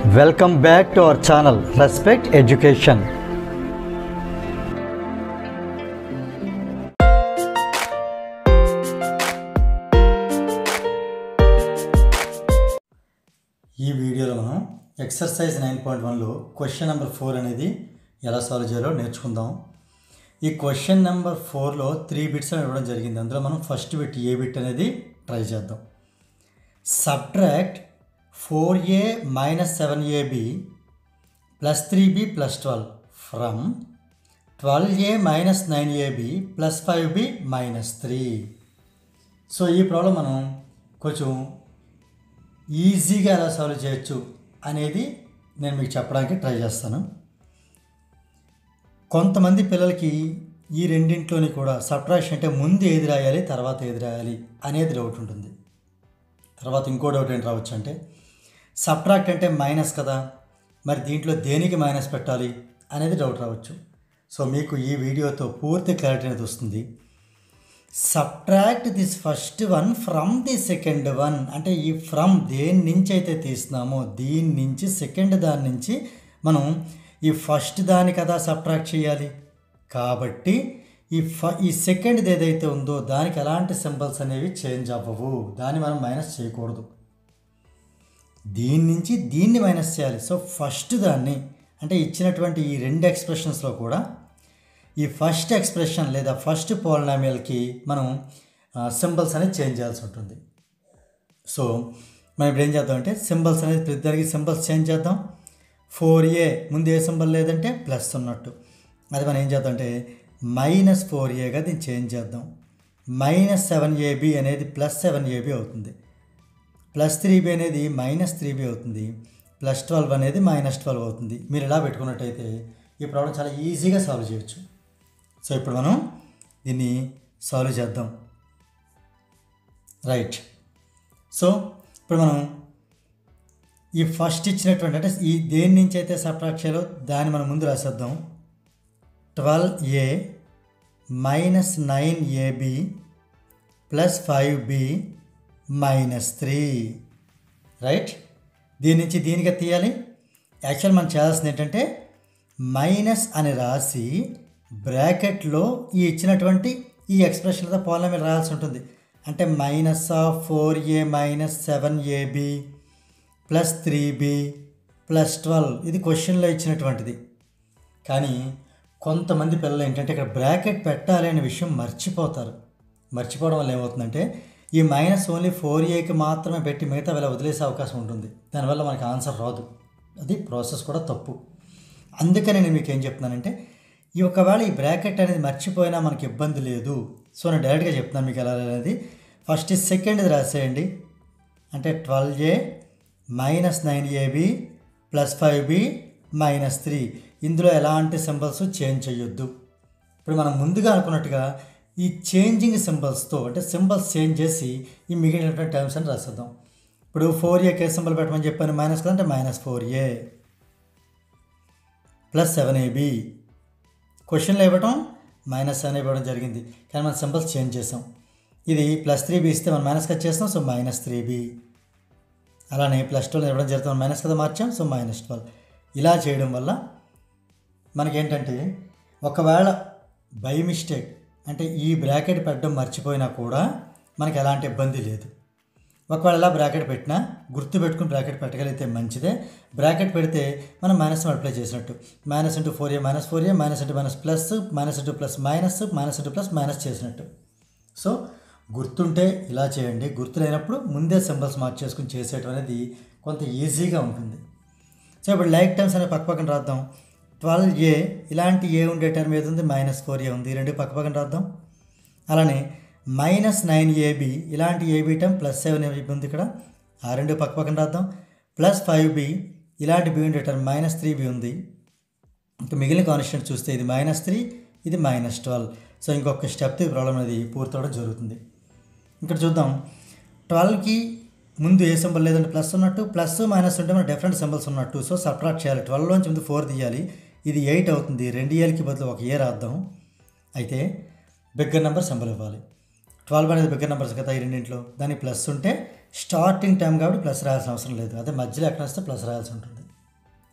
Welcome back to our channel Respect Education. ఈ వీడియోలో మనం ఎక్సర్సైజ్ నైన్ పాయింట్ వన్లో క్వశ్చన్ నెంబర్ ఫోర్ అనేది ఎలా సాల్వ్ చేయాలో నేర్చుకుందాం ఈ క్వశ్చన్ నెంబర్ ఫోర్లో త్రీ బిట్స్ అని ఇవ్వడం జరిగింది అందులో మనం ఫస్ట్ బిట్ ఏ బిట్ అనేది ట్రై చేద్దాం subtract four A minus seven AB plus three B plus twelve from twelve A minus nine AB plus five B minus three so ఈ problem మనం కొంచెం ఈజీగా ఎలా సాల్వ్ చేయొచ్చు అనేది నేను మీకు చెప్పడానికి ట్రై చేస్తాను కొంతమంది పిల్లలకి ఈ రెండింటిలోని కూడా సబ్ట్రాక్షన్ అంటే ముందు ఏది రాయాలి తర్వాత ఏది రాయాలి అనేది డౌట్ ఉంటుంది తర్వాత ఇంకో డౌట్ ఏంటి రావచ్చు అంటే సబ్ట్రాక్ట్ అంటే మైనస్ కదా మరి దీంట్లో దేనికి మైనస్ పెట్టాలి అనేది డౌట్ రావచ్చు సో మీకు ఈ వీడియోతో పూర్తి క్లారిటీ అనేది వస్తుంది subtract this first one from the second one అంటే ఈ ఫ్రమ్ దేని నుంచి అయితే తీస్తున్నామో దీని నుంచి సెకండ్ దాని నుంచి మనం ఈ ఫస్ట్ దాని కదా సబ్ట్రాక్ట్ చేయాలి కాబట్టి ఈ ఫ ఈ సెకండ్ది ఏదైతే ఉందో దానికి ఎలాంటి సింబల్స్ అనేవి చేంజ్ అవ్వవు దాన్ని మనం మైనస్ చేయకూడదు దీని నుంచి దీన్ని మైనస్ చేయాలి సో ఫస్ట్ దాన్ని అంటే ఇచ్చినటువంటి ఈ రెండు ఎక్స్ప్రెషన్స్లో కూడా ఈ ఫస్ట్ ఎక్స్ప్రెషన్ లేదా ఫస్ట్ పోలనామియల్కి మనం సింబల్స్ అనేది చేంజ్ చేయాల్సి ఉంటుంది సో మనం ఇప్పుడు ఏం చేద్దాం అంటే సింబల్స్ అనేది ప్రతి దానికి సింబల్స్ చేంజ్ చేద్దాం ఫోర్ ఏ ముందు ఏ సింబల్ లేదంటే ప్లస్ ఉన్నట్టు అది మనం ఏం చేద్దాం అంటే మైనస్ ఫోర్ ఏగా దీన్ని చేంజ్ చేద్దాం మైనస్ సెవెన్ ఏబి అనేది ప్లస్ సెవెన్ ఏబి అవుతుంది ప్లస్ త్రీ బి అనేది మైనస్ త్రీ బి అవుతుంది ప్లస్ ట్వెల్వ్ అనేది మైనస్ ట్వెల్వ్ అవుతుంది మీరు ఇలా పెట్టుకున్నట్టయితే ఈ ప్రాబ్లం చాలా ఈజీగా సాల్వ్ చేయొచ్చు సో ఇప్పుడు మనం దీన్ని సాల్వ్ చేద్దాం రైట్ సో ఇప్పుడు మనం ఈ ఫస్ట్ ఇచ్చినటువంటి అంటే ఈ దేని నుంచి అయితే సబ్ట్రాక్ట్ చేయాలో దాన్ని మనం ముందు రాసేద్దాం twelve A minus nine AB plus five B minus three right దీని నుంచి దీనికి తీయాలి యాక్చువల్ మనం చేయాల్సింది ఏంటంటే మైనస్ అని రాసి బ్రాకెట్లో ఈ ఇచ్చినటువంటి ఈ ఎక్స్ప్రెషన్లతో పాలన రాయాల్సి ఉంటుంది అంటే minus of four A minus seven AB plus three B plus twelve ఇది క్వశ్చన్లో ఇచ్చినటువంటిది కానీ కొంతమంది పిల్లలు ఏంటంటే ఇక్కడ బ్రాకెట్ పెట్టాలి అనే విషయం మర్చిపోతారు మర్చిపోవడం వల్ల ఏమవుతుందంటే ఈ మైనస్ ఓన్లీ ఫోర్ ఏకి మాత్రమే పెట్టి మిగతా వేళ వదిలేసే అవకాశం ఉంటుంది దానివల్ల మనకి ఆన్సర్ రాదు అది ప్రాసెస్ కూడా తప్పు అందుకని నేను మీకు ఏం చెప్తున్నానంటే ఈ ఒకవేళ ఈ బ్రాకెట్ అనేది మర్చిపోయినా మనకి ఇబ్బంది లేదు సో నేను డైరెక్ట్గా చెప్తున్నాను మీకు ఎలా అనేది ఫస్ట్ సెకండ్ రాసేయండి అంటే twelve A minus nine AB plus five B minus three ఇందులో ఎలాంటి సింబల్స్ చేంజ్ చేయొద్దు ఇప్పుడు మనం ముందుగా అనుకున్నట్టుగా ఈ చేంజింగ్ సింబల్స్తో అంటే సింబల్స్ చేంజ్ చేసి ఈ మిగిలినటువంటి టర్మ్స్ అని రాసేద్దాం ఇప్పుడు ఫోర్ ఏ కే సింబల్ పెట్టమని చెప్పాను మైనస్ కదా అంటే minus four A plus seven AB క్వశ్చన్లో ఇవ్వటం మైనస్ సెవెన్ ఇవ్వడం జరిగింది కానీ మనం సింబల్స్ చేంజ్ చేసాం ఇది ప్లస్ త్రీ బి ఇస్తే మనం మైనస్ కట్ చేస్తాం సో మైనస్ త్రీ బి అలానే ప్లస్ ట్వెల్వ్ ఇవ్వడం జరుగుతుంది మైనస్ కదా మార్చాం సో మైనస్ ట్వెల్వ్ ఇలా చేయడం వల్ల మనకేంటంటే ఒకవేళ బై మిస్టేక్ అంటే ఈ బ్రాకెట్ పెట్టడం మర్చిపోయినా కూడా మనకి ఎలాంటి ఇబ్బంది లేదు ఒకవేళ ఇలా బ్రాకెట్ పెట్టినా గుర్తు పెట్టుకుని బ్రాకెట్ పెట్టగలిగితే మంచిదే బ్రాకెట్ పెడితే మనం మైనస్ మల్టిప్లై చేసినట్టు minus into four A minus four A minus into minus plus minus into plus minus minus into plus minus చేసినట్టు సో గుర్తుంటే ఇలా చేయండి గుర్తు లేనప్పుడు ముందే సింబల్స్ మార్చేసుకుని చేసేయటం అనేది కొంత ఈజీగా ఉంటుంది సో ఇప్పుడు లైక్ టర్మ్స్ అనే పక్క పక్కన రాద్దాం ట్వెల్వ్ ఏ ఇలాంటి ఏ ఉండే టర్మ్ ఏది ఉంది మైనస్ ఫోర్ ఏ ఉంది ఈ రెండు పక్క పక్కన రాద్దాం అలానే మైనస్ నైన్ ఏబి ఇలాంటి AB term plus seven AB ఉంది ఇక్కడ ఆ రెండు పక్క పక్కన రాద్దాం ప్లస్ ఫైవ్ బి ఇలాంటి బి ఉండే టర్మ్ మైనస్ త్రీ బి ఉంది ఇంకా మిగిలిన కాన్స్టెంట్ చూస్తే ఇది మైనస్ త్రీ ఇది మైనస్ ట్వెల్వ్ సో ఇంకొక స్టెప్ ఈ ప్రాబ్లం అనేది పూర్తవడం జరుగుతుంది ఇక్కడ చూద్దాం ట్వెల్వ్కి ముందు ఏ సింబల్ లేదంటే ప్లస్ ఉన్నట్టు ప్లస్ మైనస్ ఉంటే మన డిఫరెంట్ సింబల్స్ ఉన్నట్టు సో సబ్ట్రాక్ట్ చేయాలి ట్వెల్వ్లోంచి ముందు ఫోర్ తీయాలి ఇది ఎయిట్ అవుతుంది రెండు ఏళ్ళకి బదులు ఒక ఏ రాద్దాం అయితే బిగ్గర్ నెంబర్ సింబల్ ఇవ్వాలి ట్వెల్వ్ అనేది బిగ్గర్ నెంబర్స్ కదా ఈ రెండింటిలో దానికి ప్లస్ ఉంటే స్టార్టింగ్ టైం కాబట్టి ప్లస్ రాయాల్సిన అవసరం లేదు అదే మధ్యలో ఎక్కడ వస్తే ప్లస్ రాయాల్సి ఉంటుంది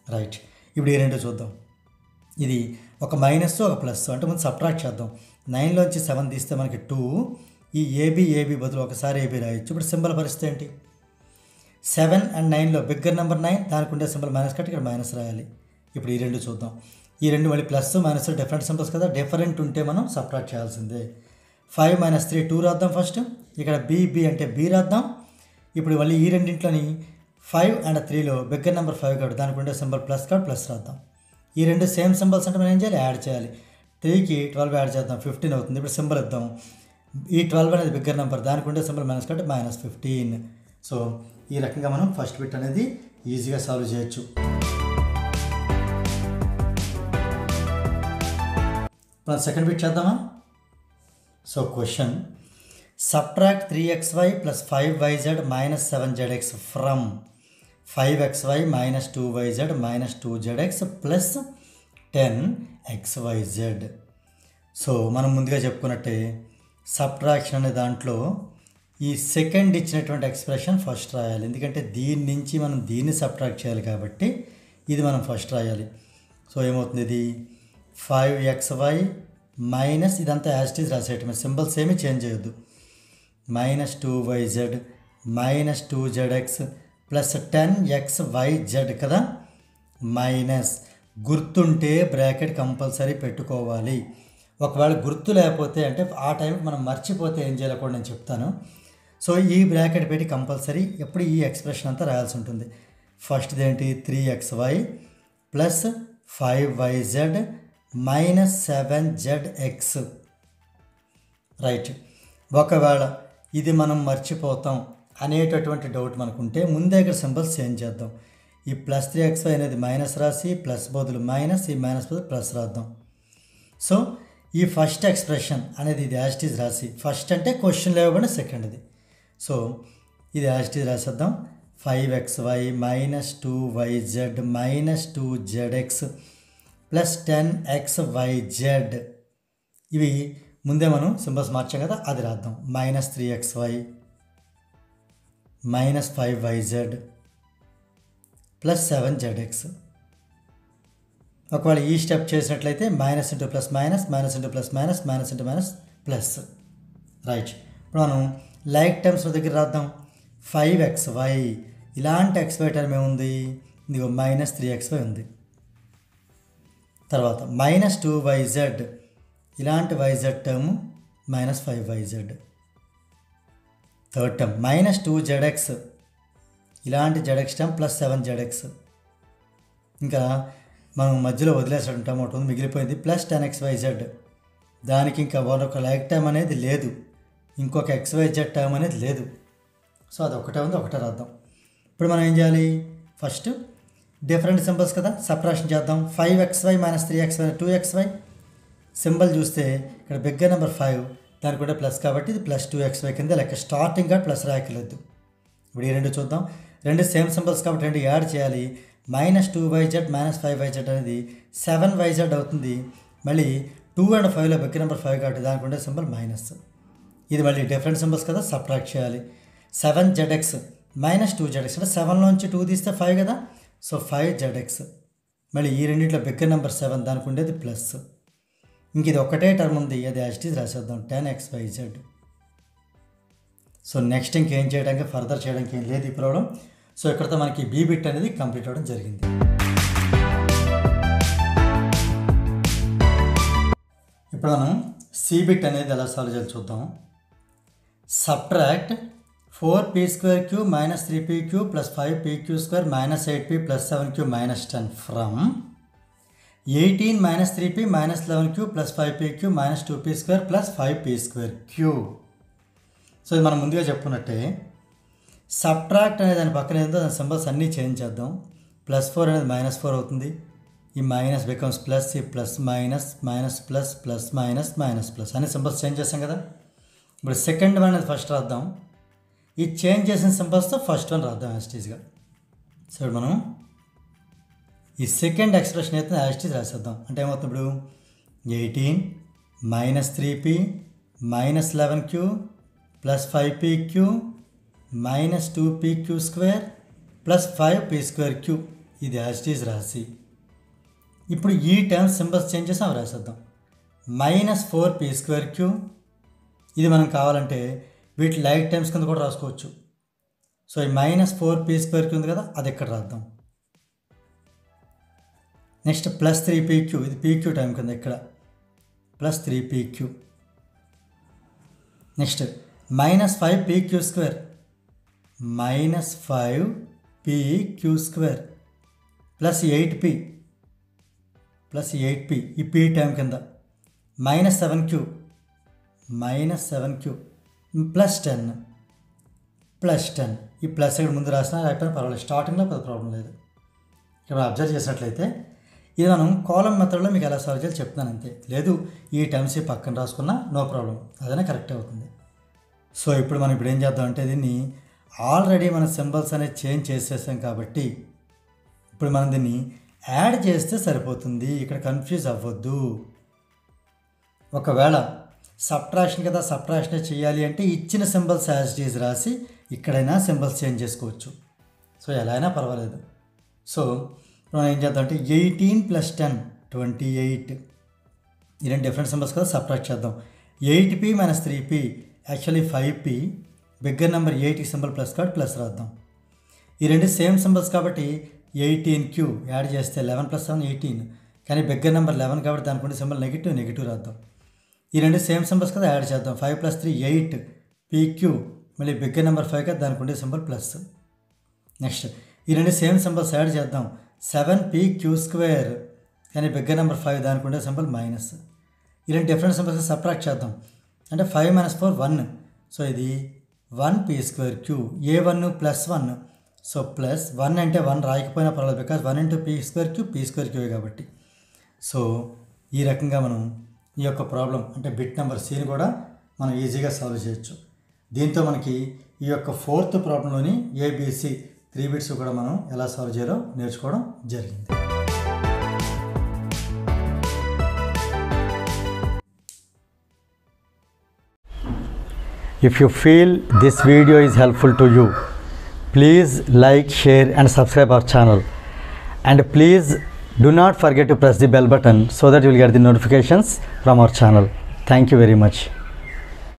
రైట్ ఇప్పుడు ఈ రెండు చూద్దాం ఇది ఒక మైనస్ ఒక ప్లస్ అంటే మనం సబ్ట్రాక్ట్ చేద్దాం నైన్లోంచి సెవెన్ తీస్తే మనకి టూ ఈ ఏబి ఏబి బదులు ఒకసారి ఏబి రాయొచ్చు ఇప్పుడు సింబల్ పరిస్థితి ఏంటి సెవెన్ అండ్ నైన్లో బిగ్గర్ నెంబర్ నైన్ దానికి ఉండే సింబల్ మైనస్ కట్టి ఇక్కడ మైనస్ రాయాలి ఇప్పుడు ఈ రెండు చూద్దాం ఈ రెండు మళ్ళీ ప్లస్ మైనస్ డిఫరెంట్ సింబల్స్ కదా డిఫరెంట్ ఉంటే మనం సబ్ట్రాక్ట్ చేయాల్సిందే ఫైవ్ మైనస్ త్రీ టూ రాద్దాం ఫస్ట్ ఇక్కడ బి బి అంటే బి రాద్దాం ఇప్పుడు మళ్ళీ ఈ రెండింట్లోని ఫైవ్ అండ్ త్రీలో బిగ్గర్ నెంబర్ ఫైవ్ కాబట్టి దానికి ఉండే సింబల్ ప్లస్ కాబట్టి ప్లస్ రాద్దాం ఈ రెండు సేమ్ సింబల్స్ అంటే మనం ఏం చేయాలి యాడ్ చేయాలి త్రీకి ట్వెల్వ్ యాడ్ చేద్దాం ఫిఫ్టీన్ అవుతుంది ఇప్పుడు సింబల్ ఇద్దాం ఈ ట్వెల్వ్ అనేది బిగ్గర్ నెంబర్ దానికి ఉండే సింబల్ మైనస్ కాబట్టి మైనస్ ఫిఫ్టీన్ సో ఈ రకంగా మనం ఫస్ట్ బిట్ అనేది ఈజీగా సాల్వ్ చేయొచ్చు మనం సెకండ్ బిట్ చేద్దామా so question subtract three X Y plus five YZ minus seven Z X from five X Y minus two YZ minus two Z X plus ten X YZ so మనం ముందుగా చెప్పుకున్నట్టే subtraction అనే దాంట్లో ఈ second ఇచ్చినటువంటి expression first రాయాలి ఎందుకంటే దీని నుంచి మనం దీన్ని సబ్ట్రాక్ట్ చేయాలి కాబట్టి ఇది మనం ఫస్ట్ రాయాలి సో ఏమవుతుంది ఇది ఫైవ్ ఎక్స్ వై మైనస్ ఇదంతా యాస్టీస్ రాసేయటమే సింబల్స్ ఏమీ చేంజ్ చేయొద్దు minus two Y Z minus two Z X plus ten X Y Z కదా మైనస్ గుర్తుంటే బ్రాకెట్ కంపల్సరీ పెట్టుకోవాలి ఒకవేళ గుర్తు లేకపోతే అంటే ఆ టైంకి మనం మర్చిపోతే ఏం చేయాలో కూడా నేను చెప్తాను సో ఈ బ్రాకెట్ పెట్టి కంపల్సరీ ఎప్పుడు ఈ ఎక్స్ప్రెషన్ అంతా రాయాల్సి ఉంటుంది ఫస్ట్ది ఏంటి three X Y plus five Y Z minus seven Z X right ఒకవేళ ఇది మనం మర్చిపోతాం అనేటటువంటి డౌట్ మనకుంటే ముందే ఇక్కడ సింబల్స్ చేంజ్ చేద్దాం ఈ ప్లస్ త్రీ ఎక్స్ అనేది మైనస్ రాసి ప్లస్ బదులు మైనస్ ఈ మైనస్ బదులు ప్లస్ రాద్దాం సో ఈ ఫస్ట్ ఎక్స్ప్రెషన్ అనేది ఇది యాస్టీజ్ రాసి ఫస్ట్ అంటే క్వశ్చన్ లేవబడిన సెకండ్ది సో ఇది యాస్టీజ్ రాసేద్దాం five X Y minus two Y Z minus two Z X plus ten X Y Z ఇవి ముందే మనం సింబల్స్ మార్చాం కదా అది రాద్దాం minus three X Y minus five Y Z plus seven Z X ఒకవేళ ఈ స్టెప్ చేసినట్లయితే minus into plus minus minus into plus minus minus into minus plus right ఇప్పుడు మనం లైక్ టర్మ్స్ దగ్గర రాద్దాం ఫైవ్ ఎక్స్ వై ఇలాంటి X why term ఏముంది ఇదిగో మైనస్ త్రీ ఎక్స్ వై ఉంది తర్వాత మైనస్ టూ వైజెడ్ ఇలాంటి YZ term minus five YZ third term minus two ZX ఇలాంటి ZX term plus seven ZX ఇంకా మనం మధ్యలో వదిలేసాడు టర్మ్ ఒకటి ఉంది మిగిలిపోయింది ప్లస్ టెన్ ఎక్స్ వైజెడ్ దానికి ఇంకా మరొక లైక్ టైం అనేది లేదు ఇంకొక ఎక్స్ వైజెడ్ టర్మ్ అనేది లేదు సో అది ఒకటే ఉంది ఒకటే రాద్దాం ఇప్పుడు మనం ఏం చేయాలి ఫస్ట్ డిఫరెంట్ సింబల్స్ కదా సపరేషన్ చేద్దాం five X Y minus three X Y two X Y symbol చూస్తే ఇక్కడ బిగ్గర్ నెంబర్ ఫైవ్ దానికి కూడా ప్లస్ కాబట్టి ఇది ప్లస్ టూ ఎక్స్ వై కింద లెక్క స్టార్టింగ్ గా ప్లస్ రాయకలేదు ఇప్పుడు ఈ రెండు చూద్దాం రెండు సేమ్ సింబల్స్ కాబట్టి రెండు యాడ్ చేయాలి minus two Y Z minus five Y Z అనేది సెవెన్ వై జెడ్ అవుతుంది మళ్ళీ టూ అండ్ ఫైవ్లో బిగ్గర్ నెంబర్ ఫైవ్ కాబట్టి దానికి ఉండే సింబల్ మైనస్ ఇది మళ్ళీ డిఫరెంట్ సింబల్స్ కదా సబ్ట్రాక్ట్ చేయాలి seven ZX minus two ZX అంటే సెవెన్లోంచి టూ తీస్తే ఫైవ్ కదా సో ఫైవ్ జెడ్ఎక్స్ మళ్ళీ ఈ రెండింటిలో బిగ్గర్ నెంబర్ సెవెన్ దానికి ఉండేది ప్లస్ ఇంక ఇది ఒకటే టర్మ్ ఉంది అది యాస్టీస్ రాసేద్దాం ten X Y Z so next ఇంకేం చేయడానికి ఫర్దర్ చేయడానికి ఏం లేదు ఈ ప్రాబ్లం సో ఇక్కడతో మనకి బీ బిట్ అనేది కంప్లీట్ అవ్వడం జరిగింది ఇప్పుడు మనం సి బిట్ అనేది ఎలా సాల్వ్ చేయాలి చూద్దాం subtract four P square Q minus three P Q plus five P Q square minus eight P plus seven Q minus ten from eighteen minus three P minus eleven Q plus five P Q minus two P square plus five P square Q so ఇది మనం ముందుగా చెప్పుకున్నట్టే subtract అనే దాని పక్కన ఏందో దాని symbols అన్నీ change చేద్దాం ప్లస్ ఫోర్ అనేది మైనస్ ఫోర్ అవుతుంది ఈ మైనస్ బికమ్స్ ప్లస్ ఈ plus minus minus plus plus minus minus plus అన్ని సింబల్స్ చేంజ్ చేస్తాం కదా ఇప్పుడు సెకండ్ వన్ అనేది ఫస్ట్ రాద్దాం ఈ చేంజ్ చేసిన సింబల్స్తో ఫస్ట్ వన్ రాద్దాం యాస్టీజ్గా సో ఇప్పుడు మనం ఈ సెకండ్ ఎక్స్ప్రెషన్ అయితే యాస్టీజ్ రాసేద్దాం అంటే ఏమవుతుంది ఇప్పుడు eighteen minus three P minus eleven Q plus five P Q minus two P Q square plus five P square Q ఇది యాజిటీస్ రాసి ఇప్పుడు ఈ టర్మ్స్ సింబల్స్ చేంజ్ చేసి అవి రాసేద్దాం minus four P square Q ఇది మనం కావాలంటే వీటి లైక్ టైమ్స్ కింద కూడా రాసుకోవచ్చు సో ఈ minus four P square Q ఉంది కదా అది ఇక్కడ రాద్దాం నెక్స్ట్ ప్లస్ త్రీ పీక్యూ ఇది పీక్యూ టైం కింద ఇక్కడ plus three PQ next minus five PQ square minus five PQ square plus eight P plus eight P ఈ పీ టైం కింద minus seven Q minus seven Q plus ten plus ten ఈ plus ఇక్కడ ముందు రాసినా అయిపోయినా పర్వాలేదు స్టార్టింగ్లో పెద్ద ప్రాబ్లం లేదు ఇక్కడ అబ్జర్వ్ చేసినట్లయితే ఇది మనం కాలం మెథడ్లో మీకు ఎలా సాల్వ్ చేయాలి చెప్తున్నాను అంతే లేదు ఈ టైమ్స్ పక్కన రాసుకున్నా నో ప్రాబ్లం అదనే కరెక్ట్ అవుతుంది సో ఇప్పుడు మనం ఇప్పుడు ఏం చేద్దాం అంటే దీన్ని ఆల్రెడీ మన సింబల్స్ అనేది చేంజ్ చేసేసాం కాబట్టి ఇప్పుడు మనం దీన్ని యాడ్ చేస్తే సరిపోతుంది ఇక్కడ కన్ఫ్యూజ్ అవ్వద్దు ఒకవేళ సబ్ట్రాక్షన్ కదా సబ్ట్రాక్షన్ చేయాలి అంటే ఇచ్చిన సింబల్స్ యాజ్ డీజ్ రాసి ఇక్కడైనా సింబల్స్ చేంజ్ చేసుకోవచ్చు సో ఎలా అయినా పర్వాలేదు సో మనం ఏం చేద్దాం అంటే eighteen plus ten twenty eight ఈ రెండు డిఫరెంట్ సింబల్స్ కదా సబ్ట్రాక్ట్ చేద్దాం eight P minus three P actually five P bigger number ఎయిట్కి సింబల్ ప్లస్ కార్డ్ ప్లస్ రాద్దాం ఈ రెండు సేమ్ సింబల్స్ కాబట్టి ఎయిటీన్ క్యూ యాడ్ చేస్తే లెవెన్ ప్లస్ సెవెన్ ఎయిటీన్ కానీ బిగ్గర్ నెంబర్ లెవెన్ కాబట్టి దానికి ఉండే సింబల్ నెగిటివ్ నెగిటివ్ రాద్దాం ఈ రెండు సేమ్ సింబల్స్ కదా యాడ్ చేద్దాం five plus three eight P Q మళ్ళీ బిగ్గర్ నెంబర్ ఫైవ్ కదా దానికి ఉండే సింబల్ ప్లస్ నెక్స్ట్ ఈ రెండు సేమ్ సింబల్స్ యాడ్ చేద్దాం సెవెన్ పీ క్యూ స్క్వేర్ కానీ బిగ్గర్ నెంబర్ ఫైవ్ దానికి ఉండే సింబల్ మైనస్ ఈ రెండు డిఫరెంట్ సింబల్స్ సబ్ట్రాక్ట్ చేద్దాం అంటే five minus four one so ఇది one P square Q a one plus one so plus one అంటే వన్ రాయకపోయినా పర్వాలేదు because one into P square Q P square Q కాబట్టి so ఈ రకంగా మనం ఈ యొక్క ప్రాబ్లం అంటే బిట్ నెంబర్ సిని కూడా మనం ఈజీగా సాల్వ్ చేయొచ్చు దీంతో మనకి ఈ యొక్క ఫోర్త్ ప్రాబ్లంలోని ఏబిసి త్రీ బిట్స్ కూడా మనం ఎలా సాల్వ్ చేయాలో నేర్చుకోవడం జరిగింది If you feel this video is helpful to you, please like, share and subscribe our channel. And please do not forget to press the bell button so that you will get the notifications from our channel. Thank you very much.